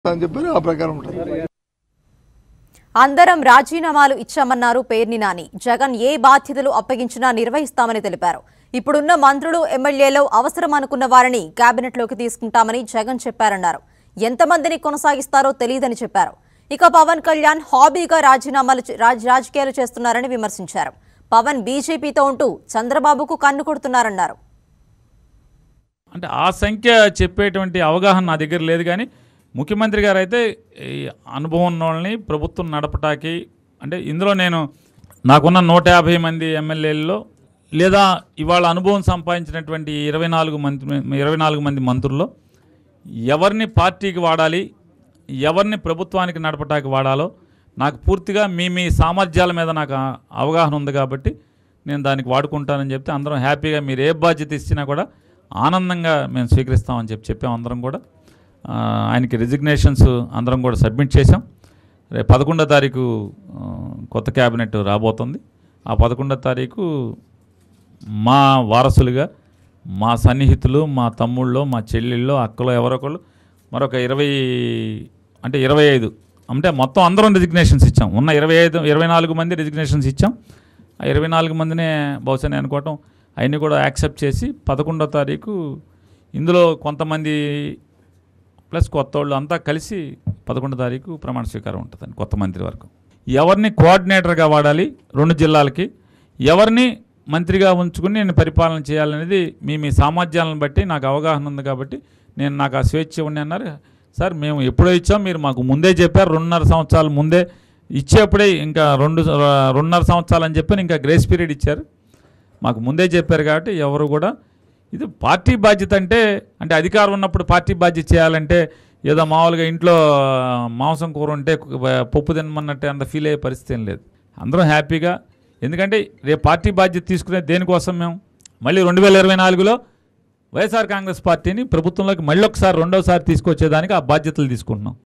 అని చెప్పి ఆ ప్రకారం ఉంటుంది అందరం రాజీనామాలు ఇచ్చామన్నారు పేర్ని నాని జగన్ ఏ బాధ్యతలు అప్పగించినా నిర్వహిస్తామని తెలిపారు ఇప్పుడున్న మంత్రులు ఎమ్మెల్యేలు అవసరం అనుకున్న వారిని కేబినెట్లోకి తీసుకుంటామని జగన్ చెప్పారన్నారు ఎంతమందిని కొనసాగిస్తారో తెలియదని చెప్పారు ఇక పవన్ కళ్యాణ్ హాబీగా రాజీనామాలు చే- రాజ్- రాజకీయాలు చేస్తున్నారని విమర్శించారు పవన్ బీజేపీతో ఉంటూ చంద్రబాబుకు కన్ను కొడుతున్నారన్నారు అంటే ఆ సంఖ్య చెప్పేటువంటి అవగాహన నా దగ్గర లేదు కానీ ముఖ్యమంత్రి గారు అయితే ఈ అనుభవం ఉన్న వాళ్ళని ప్రభుత్వం నడపటానికి అంటే ఇందులో నేను నాకున్న నూట యాభై మంది ఎమ్మెల్యేల్లో లేదా ఇవాళ అనుభవం సంపాదించినటువంటి ఇరవై నాలుగు మంత్రి ఇరవై నాలుగు మంది మంత్రుల్లో ఎవరిని పార్టీకి వాడాలి ఎవరిని ప్రభుత్వానికి నడపటానికి వాడాలో నాకు పూర్తిగా మీ మీ సామర్థ్యాల మీద నాకు ఆ- అవగాహన ఉంది కాబట్టి నేను దానికి వాడుకుంటానని చెప్తే అందరం హ్యాపీగా మీరు ఏ బాధ్యత ఇచ్చినా కూడా ఆనందంగా మేము స్వీకరిస్తామని చెప్పి చెప్పాం అందరం కూడా ఆ, ఆయనకి రిజిగ్నేషన్స్ అందరం కూడా సబ్మిట్ చేసాం రేపు పదకొండో తారీఖు ఆ, కొత్త క్యాబినెట్ రాబోతుంది ఆ పదకొండో తారీఖు మా వారసులుగా మా సన్నిహితులు మా తమ్ముళ్ళు మా చెల్లెళ్ళు అక్కలు ఎవరొకళ్ళు మరొక ఇరవై అంటే ఇరవై ఐదు అంటే మొత్తం అందరం రిజిగ్నేషన్స్ ఇచ్చాం ఉన్న ఇరవై ఐదు ఇరవై నాలుగు మంది రిజిగ్నేషన్స్ ఇచ్చాం ఆ ఇరవై నాలుగు మందినే బహుశా నేను అనుకోవటం అవన్నీ కూడా యాక్సెప్ట్ చేసి పదకొండో తారీఖు ఇందులో కొంతమంది ప్లస్ కొత్త వాళ్ళు అంతా కలిసి పదకొండో తారీఖు ప్రమాణ స్వీకారం ఉంటుందండి కొత్త మంత్రి వరకు ఎవరిని కోఆర్డినేటర్గా వాడాలి రెండు జిల్లాలకి ఎవరిని మంత్రిగా ఉంచుకుని నేను పరిపాలన చేయాలనేది మీ మీ సామర్థ్యాలను బట్టి నాకు అవగాహన ఉంది కాబట్టి నేను నాకు ఆ స్వేచ్ఛ ఇవ్వండి అన్నారు సార్ మేము ఎప్పుడో ఇచ్చాం మీరు మాకు ముందే చెప్పారు రెండున్నర సంవత్సరాల ముందే ఇచ్చేప్పుడే ఇంకా రెండు రెండున్నర సంవత్సరాలు అని చెప్పి ఇంకా గ్రేస్ పీరియడ్ ఇచ్చారు మాకు ముందే చెప్పారు కాబట్టి ఎవరు కూడా ఇది పార్టీ బాధ్యత అంటే అంటే అధికారం ఉన్నప్పుడు పార్టీ బాధ్యత చేయాలంటే ఏదో మామూలుగా ఇంట్లో మాంసం కూర ఉంటే పప్పు తినమన్నట్టే అంత ఫీల్ అయ్యే పరిస్థితి ఏం లేదు అందరం హ్యాపీగా ఎందుకంటే రేపు పార్టీ బాధ్యత తీసుకునే దేనికోసం మేము మళ్ళీ రెండు వేల ఇరవై నాలుగులో వైఎస్ఆర్ కాంగ్రెస్ పార్టీని ప్రభుత్వంలోకి మళ్ళీ ఒకసారి రెండోసారి తీసుకొచ్చేదానికి ఆ బాధ్యతలు తీసుకుంటున్నాం